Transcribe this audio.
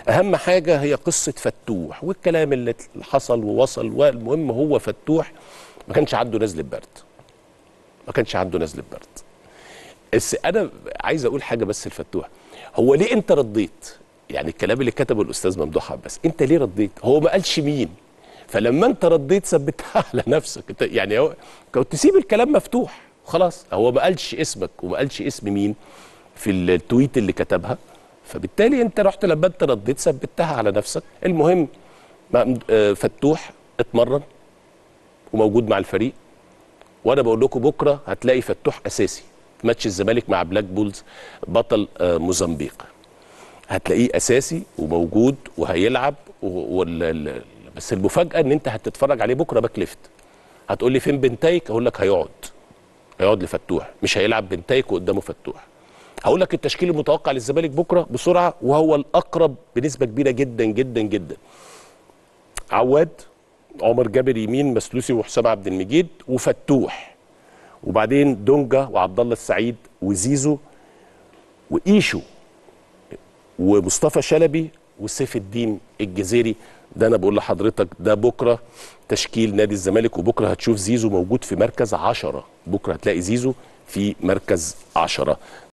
اهم حاجه هي قصه فتوح والكلام اللي حصل ووصل والمهم هو فتوح ما كانش عنده نزله برد ما كانش عنده نزله برد بس انا عايز اقول حاجه بس الفتوح هو ليه انت رديت يعني الكلام اللي كتبه الاستاذ ممدوح عباس انت ليه رديت هو ما قالش مين فلما انت رديت ثبتها على نفسك انت يعني هو كنت تسيب الكلام مفتوح خلاص هو ما قالش اسمك وما قالش اسم مين في التويت اللي كتبها فبالتالي انت رحت لما انت رديت ثبتها على نفسك المهم ما- آه، فتوح اتمرن وموجود مع الفريق وانا بقول لكم بكره هتلاقي فتوح اساسي في ماتش الزمالك مع بلاك بولز بطل آه، موزمبيق هتلاقيه اساسي وموجود وهيلعب و- وال... ال- بس المفاجاه ان انت هتتفرج عليه بكره باك ليفت هتقول لي فين بنتايك اقول لك هيقعد هيقعد لفتوح مش هيلعب بنتايك وقدامه فتوح هقول لك التشكيل المتوقع للزمالك بكره بسرعه وهو الاقرب بنسبه كبيره جدا جدا جدا عواد عمر جابر يمين مسلوسي وحسام عبد المجيد وفتوح وبعدين دونجا وعبد الله السعيد وزيزو وايشو ومصطفى شلبي وسيف الدين الجزيري ده انا بقول لحضرتك ده بكره تشكيل نادي الزمالك وبكره هتشوف زيزو موجود في مركز عشرة بكره هتلاقي زيزو في مركز عشرة